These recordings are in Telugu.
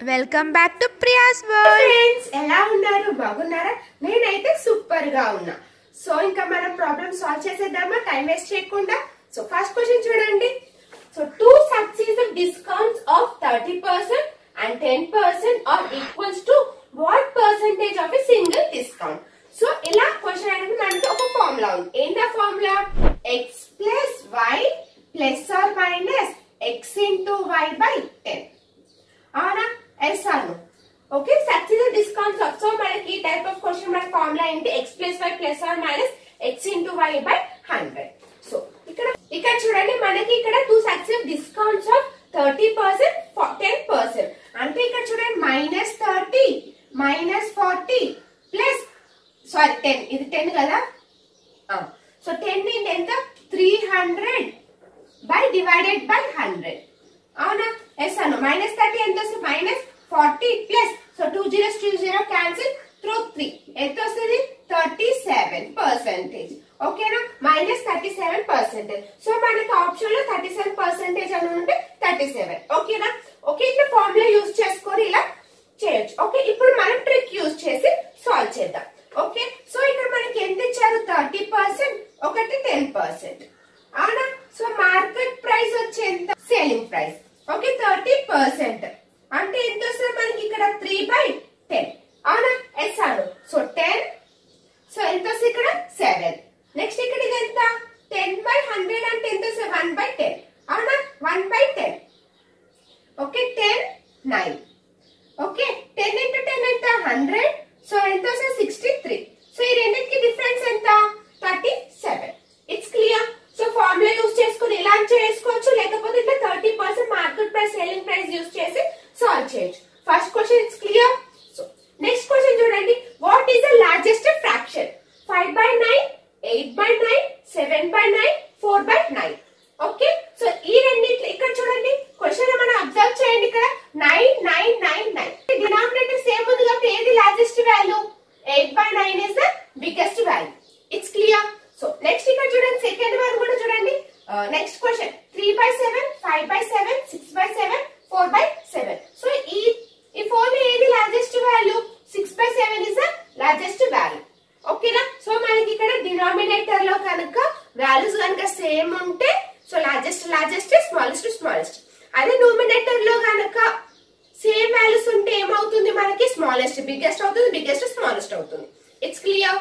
Welcome back to Priya's world friends ఎలా ఉన్నారు బాగున్నారా నేనైతే సూపర్ గా ఉన్నా సో ఇంకా మనం ప్రాబ్లమ్ సాల్వ్ చేసేద్దామా టైం వేస్ట్ చేయకుండా సో ఫస్ట్ క్వశ్చన్ చూడండి so two successive discounts of thirty percent and ten percent are equals to what percentage of a single discount so ఇలా క్వశ్చన్ అనేది మనకి ఒక ఫార్ములా ఉంది ఏంటా formula x plus y plus r minus x into y by ten అవునా ఎస్ అను ఓకే సక్సెసివ్ డిస్కౌంట్స్ సో మనకి ఈ టైప్ ఆఫ్ క్వశ్చన్ మన ఫార్ములా ఏంటి X plus y plus r minus x into y by hundred so ఇక్కడ ఇక్కడ చూడండి మనకి ఇక్కడ two successive discounts of thirty percent ten percent అంటే ఇక్కడ చూడండి minus thirty minus forty plus sorry ten ఇది టెన్ కదా సో టెన్ ఇంటి ఎంత three hundred by divided by hundred అవునా ఎస్ అను మైనస్ థర్టీ ఎంత వస్తుంది minus forty plus so two zeros two zero cancel through three ఎంత వస్తుంది థర్టీ సెవెన్ పర్సెంటేజ్ ఓకేనా minus thirty seven percentage so మనకి ఆప్షన్ లో థర్టీ సెవెన్ పర్సెంటేజ్ అని ఉంటే థర్టీ సెవెన్ ఓకేనా ఓకే ఇట్లా ఫార్ములా యూజ్ చేసుకొని ఇలా చేయొచ్చు ఓకే ఇప్పుడు మనం ట్రిక్ యూజ్ చేసి సాల్వ్ చేద్దాం ఓకే సో ఇక్కడ మనకి ఎంత ఇచ్చారు థర్టీ పర్సెంట్ ఒకటి టెన్ పర్సెంట్ అవునా సో మార్కెట్ ప్రైస్ వచ్చి ఎంత selling price okay thirty percent అంటే ఎంత వస్తుంది మనకి ఇక్కడ త్రీ బై టెన్ అవునా ఎస్ అను సో టెన్ సో ఎంత వస్తుంది ఇక్కడ సెవెన్ నెక్స్ట్ ఇక్కడ ఇది ఎంత టెన్ బై హండ్రెడ్ అంటే ఎంత వస్తుంది వన్ బై టెన్ అవునా one by ten okay ten nine okay ten into ten ఎంత హండ్రెడ్ సో ఎంత వస్తుంది సిక్స్టీ త్రీ సో ఈ రెండింటికి డిఫరెన్స్ ఎంత thirty seven it's clear so formula use చేసుకుని ఇలా చేసుకోవచ్చు లేకపోతే ఇట్లా thirty percent market price selling price use చేసి సాల్వ్ చేయొచ్చు first question it's clear so next question చూడండి what is the largest fraction five by nine eight by nine seven by nine four by nine okay so ఈ రెండిట్లో ఇక్కడ చూడండి క్వశ్చన్ మనం అబ్జర్వ్ చేయండి ఇక్కడ nine nine nine nine denominator same ఉంది కాబట్టి ఏది largest value eight by nine is the biggest value it's clear so next ఇక్కడ చూడండి సెకండ్ వన్ కూడా చూడండి next question three by seven five by seven six by seven four by seven so ఈ ఈ ఫోర్ ఏది largest value six by seven is the largest value ఓకేనా సో మనకి ఇక్కడ డినామినేటర్ లో కనుక వాల్యూస్ కనుక సేమ్ ఉంటే so largest largest smallest smallest అదే నోమినేటర్ లో కనుక సేమ్ వాల్యూస్ ఉంటే ఏమవుతుంది మనకి స్మాలెస్ట్ బిగ్గెస్ట్ అవుతుంది బిగ్గెస్ట్ స్మాలెస్ట్ అవుతుంది it's clear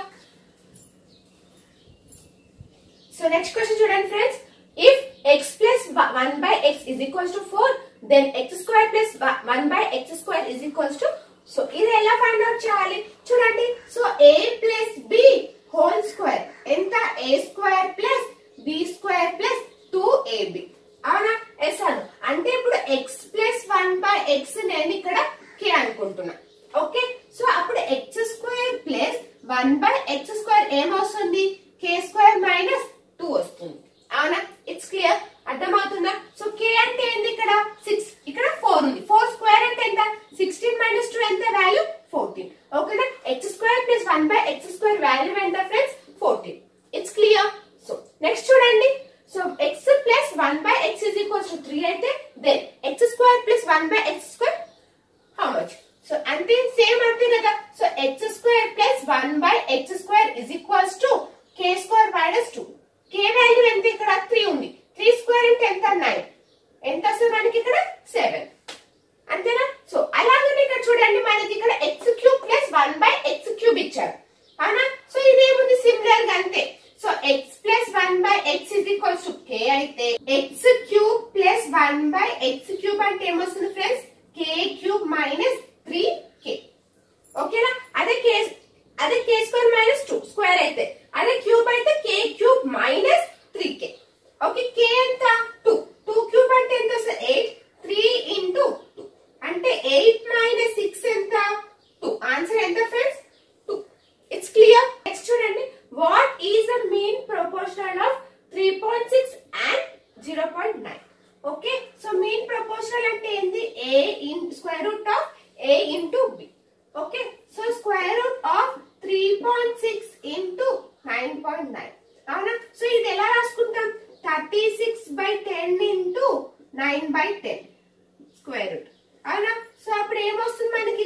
so next question చూడండి friends if x plus one by x is equals to four then x square plus one by x square is equals to so ఇది ఎలా ఫైండ్ అవుట్ చేయాలి చూడండి so a plus b whole square ఎంత a square plus b square plus two a b అవునా ఎస్ అను అంటే ఇప్పుడు x plus one by x నేను ఇక్కడ కే అనుకుంటున్నా ఓకే సో అప్పుడు x square plus one by x square ఏమొస్తుంది కే స్క్వేర్ మైనస్ టూ వస్తుంది అవునా ఇట్స్ క్లియర్ అర్థమవుతుందా సో కే అంటే ఏంది ఇక్కడ సిక్స్ ఇక్కడ ఫోర్ ఉంది ఫోర్ స్క్వేర్ అంటే ఎంత సిక్స్టీన్ మైనస్ టూ ఎంత వాల్యూ ఫోర్టీన్ ఓకేనా x square plus one by x square value ఎంత friends fourteen it's clear so next చూడండి so x plus one by x is equals to three అయితే then x square plus one by x square how much so అంతే సేమ్ అంతే కదా so x square plus one by x square is equals to k square minus two k value ఎంత ఇక్కడ త్రీ ఉంది త్రీ స్క్వేర్ అంటే ఎంత నైన్ ఎంత వస్తుంది మనకి ఇక్కడ సెవెన్ అంతేనా సో అలాగనే ఇక్కడ చూడండి మనకి ఇక్కడ x cube plus one by x cube ఇచ్చారు అవునా సో ఇదేముంది సిమిలర్ గా అంతే so x plus one by x is equals to k అయితే x cube plus one by x cube అంటే ఏమొస్తుంది friends k cube minus three k ఓకేనా అదే కే అదే k square minus two square అయితే అదే క్యూబ్ అయితే k cube minus three k okay k ఎంత టూ టూ క్యూబ్ అంటే ఎంత వస్తుంది ఎయిట్ త్రీ ఇంటూ టూ అంటే ఎయిట్ మైనస్ సిక్స్ ఎంత టూ ఆన్సర్ ఎంత friends two it's clear next చూడండి what is the mean proportional of three point six and zero point nine okay so mean proportional అంటే ఏంది a in square root of a into b okay so square root of three point six into nine point nine అవునా సో ఇది ఎలా రాసుకుంటాం thirty six by ten into nine by ten square root అవునా సో అప్పుడు ఏమవుతుంది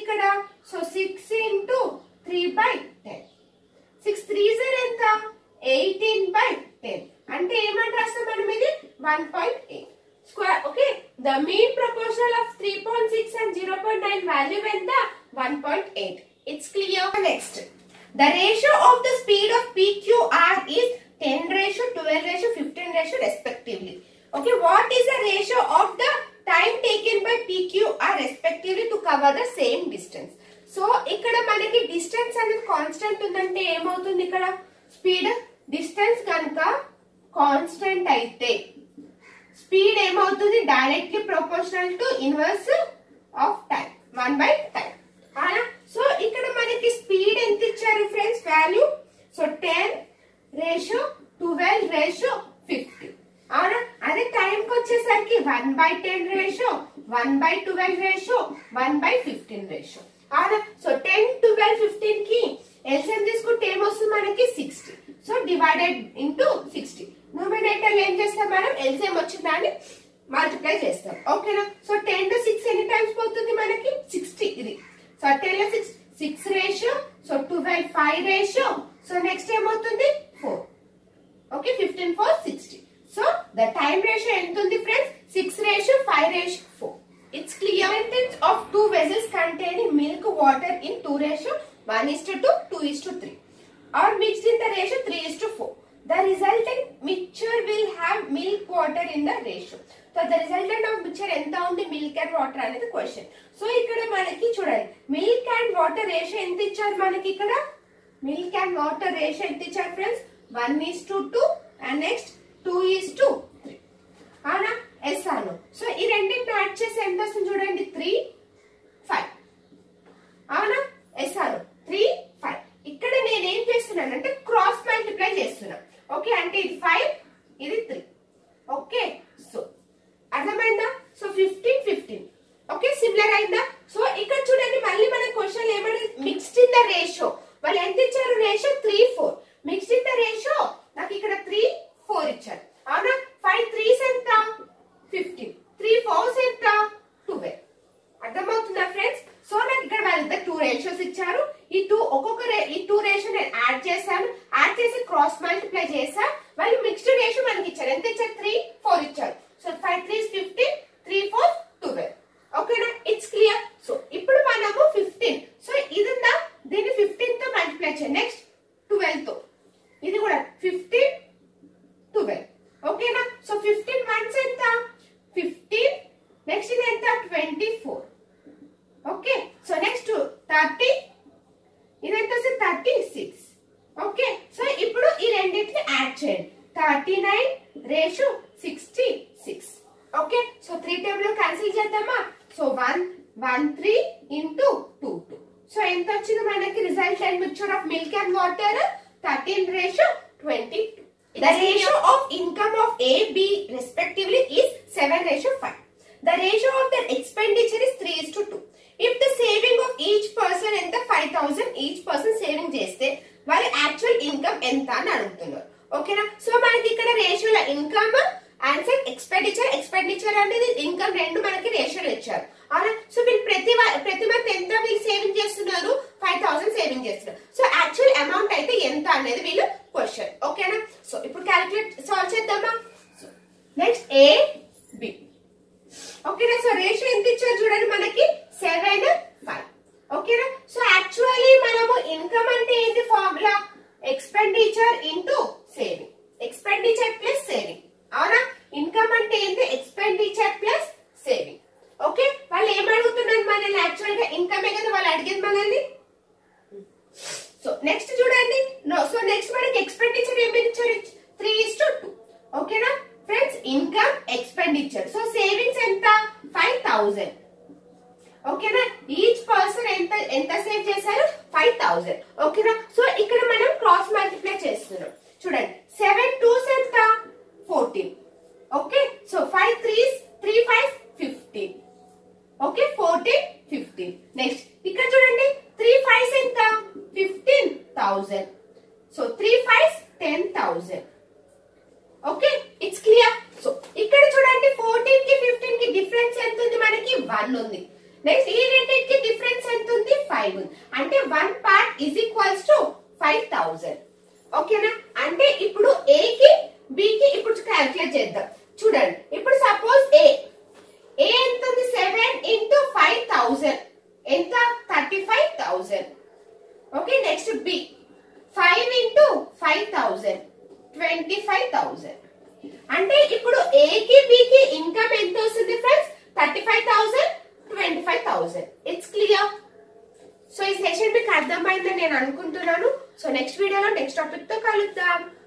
ఇక్కడ so six into three by ten six three zero ఎంత ఎయిటీన్ బై టెన్ అంటే ఏమంటే రాస్తాం మనం ఇది one point eight square okay the mean proportional of three point six and zero point nine value ఎంత one point eight it's clear next the ratio of the speed of PQR is 10 ratio, 12 ratio, 15 ratio respectively. Okay, what is the ratio of the time taken by PQR respectively to cover the same distance? So ఇక్కడ మనకి డిస్టెన్స్ అనేది కాన్స్టెంట్ ఉందంటే ఏమవుతుంది ఇక్కడ స్పీడ్ డిస్టెన్స్ కనుక కాన్స్టెంట్ అయితే స్పీడ్ ఏమవుతుంది directly proportional to inverse of time one by time అవునా సో ఇక్కడ మనకి స్పీడ్ ఎంత ఇచ్చారు friends value so ten ratio twelve ratio fifty అవునా అదే టైంకి వచ్చేసరికి one by ten ratio one by twelve ratio one by fifteen ratio అవునా సో టెన్ ట్వెల్వ్ ఫిఫ్టీన్ కి ఎల్సిఎం తీసుకుంటే ఏమొస్తుంది మనకి sixty so divided into sixty numerator ఏం చేస్తాం మనం ఎల్సిఎం వచ్చిందాన్ని మల్టిప్లై చేస్తాం ఓకేనా సో టెన్ టు సిక్స్ ఎన్ని టైమ్స్ పోతుంది మనకి సిక్స్టీ ఇది సో టెన్ లో six six ratio so twelve five ratio so next ఏమవుతుంది four okay fifteen four sixty so the time ratio ఎంత ఉంది friends six ratio five ratio four it's clear sentence of two vessels containing milk water in two ratio one is to two two is to three are mixed in the ratio three is to four the resultant mixture will have milk water in the ratio so the resultant of mixture ఎంత ఉంది మిల్క్ అండ్ వాటర్ అనేది క్వశ్చన్ సో ఇక్కడ మనకి చూడండి మిల్క్ అండ్ వాటర్ రేషియో ఎంత ఇచ్చారు మనకి ఇక్కడ మిల్క్ అండ్ వాటర్ రేషియో ఎంత ఇచ్చారు friends one is to two and next two is to three అవునా ఎస్ అను సో ఈ రెండింటిని యాడ్ చేసి ఎంత వస్తుంది చూడండి త్రీ ఫైవ్ అవునా ఎస్ అను త్రీ ఫైవ్ ఇక్కడ నేను ఏం చేస్తున్నాను అంటే క్రాస్ మల్టిప్లై చేస్తున్నా ఓకే అంటే ఇది ఫైవ్ ఇది త్రీ ఓకే సో అర్థమైందా so fifteen fifteen okay similar అయిందా సో ఇక్కడ చూడండి మళ్ళీ మన క్వశ్చన్ ఏమని మిక్స్డ్ ఇన్ ద రేషియో వాళ్ళు ఎంత ఇచ్చారు ratio three four mixed in the ratio నాకు ఇక్కడ త్రీ ఫోర్ ఇచ్చారు అవునా ఫైవ్ త్రీస్ ఎంత ఫిఫ్టీన్ త్రీ ఫోర్స్ ఎంత ట్వెల్వ్ అర్థమవుతుందా ఫ్రెండ్స్ సో నాకు ఇక్కడ వాళ్ళ టూ రేషియోస్ ఇచ్చారు ఈ టూ ఒక్కొక్క రే- ఈ టూ రేషియో నేను యాడ్ చేశాను యాడ్ చేసి క్రాస్ మల్టిప్లై చేసా వాళ్ళు మిక్స్డ్ రేషియో మనకి ఇచ్చారు ఎంత ఇచ్చారు త్రీ ఫోర్ ఇచ్చారు so five three fifteen three four twelve ఓకేనా ఇట్స్ క్లియర్ సో ఇప్పుడు మనము ఫిఫ్టీన్ సో ఇది ఉందా దీన్ని ఫిఫ్టీన్ తో మల్టిప్లై చేయండి నెక్స్ట్ ట్వెల్వ్ తో ఇది కూడా ఫిఫ్టీన్ ట్వెల్వ్ ఓకేనా సో ఫిఫ్టీన్ వన్స్ ఎంత ఫిఫ్టీన్ నెక్స్ట్ ఇది ఎంత twenty four okay so next thirty ఇది ఎంత వస్తుంది థర్టీ సిక్స్ ఓకే సో ఇప్పుడు ఈ రెండింటిని యాడ్ చేయండి thirty nine ratio sixty six okay so three table cancel చేద్దామా so one one three into two two so ఎంత వచ్చింది మనకి result and mixture of milk and water thirteen ratio twenty The ratio of income of A, B respectively is 7 ratio 5. The ratio of their expenditure is 3 is to 2. If the saving of each person ఎంత 5000 each person saving చేస్తే వారి యాక్చువల్ ఇన్కమ్ ఎంత అని అడుగుతున్నారు ఓకేనా సో మనకి ఇక్కడ రేషియోల ఇన్కమ్ ఆన్సర్ ఎక్స్పెండిచర్ ఎక్స్పెండిచర్ అనేది ఇన్కమ్ రెండు మనకి రేషియోలు ఇచ్చారు అవునా సో వీళ్ళు ప్రతి వా- ప్రతి మంత్ ఎంత వీళ్ళు సేవింగ్ చేస్తున్నారు ఫైవ్ థౌసండ్ సేవింగ్ చేస్తున్నారు సో యాక్చువల్ అమౌంట్ అయితే ఎంత అనేది వీళ్ళు క్వశ్చన్ ఓకేనా సో ఇప్పుడు క్యాలిక్యులేట్ సాల్వ్ చేద్దామా నెక్స్ట్ ఏ బి ఓకేనా సో రేషియో ఎంత ఇచ్చారు చూడండి మనకి సెవెన్ ఫైవ్ ఓకేనా సో యాక్చువల్లీ మనము ఇన్కమ్ అంటే ఏంటి formula expenditure into saving expenditure plus saving అవునా ఇన్కమ్ అంటే ఏంటి ఎక్స్పెండిచర్ ప్లస్ సేవింగ్ ఓకే వాళ్ళు ఏం అడుగుతున్నారు మనల్ని యాక్చువల్ గా ఇన్కమే కదా వాళ్ళు అడిగేది మనల్ని సో నెక్స్ట్ చూడండి నో సో నెక్స్ట్ మనకి ఎక్స్పెండిచర్ ఏమి ఇచ్చారు త్రీ ఇస్ టు టూ ఓకేనా friends income expenditure so savings ఎంత ఫైవ్ థౌసండ్ ఓకేనా ఈచ్ పర్సన్ ఎంత ఎంత సేవ్ చేశారు ఫైవ్ థౌసండ్ ఓకేనా సో ఇక్కడ మనం క్రాస్ మల్టిప్లై చేస్తున్నాం చూడండి సెవెన్ టూస్ ఎంత fourteen okay so five threes three five fifteen okay fourteen fifteen next ఇక్కడ చూడండి త్రీ ఫైవ్స్ ఎంత fifteen thousand so three fives ten thousand okay it's clear so ఇక్కడ చూడండి ఫోర్టీన్ కి ఫిఫ్టీన్ కి డిఫరెన్స్ ఎంత ఉంది మనకి వన్ ఉంది నెక్స్ట్ ఈ రెండింటికి డిఫరెన్స్ ఎంత ఉంది ఫైవ్ ఉంది అంటే one part is equals to five thousand ఓకేనా అంటే ఇప్పుడు ఏ కి బి కి ఇప్పుడు క్యాల్కులేట్ చేద్దాం చూడండి ఇప్పుడు సపోజ్ ఏ ఏ ఎంత ఉంది సెవెన్ ఇంటూ ఫైవ్ థౌజండ్ ఎంత thirty five thousand okay next B five into five thousand twenty five thousand అంటే ఇప్పుడు ఏ కి బి కి ఇన్కమ్ ఎంత వస్తుంది friends thirty five thousand twenty five thousand it's clear so ఈ సెషన్ మీకు అర్థమైందని నేను అనుకుంటున్నాను సో నెక్స్ట్ వీడియోలో నెక్స్ట్ టాపిక్ తో కలుద్దాం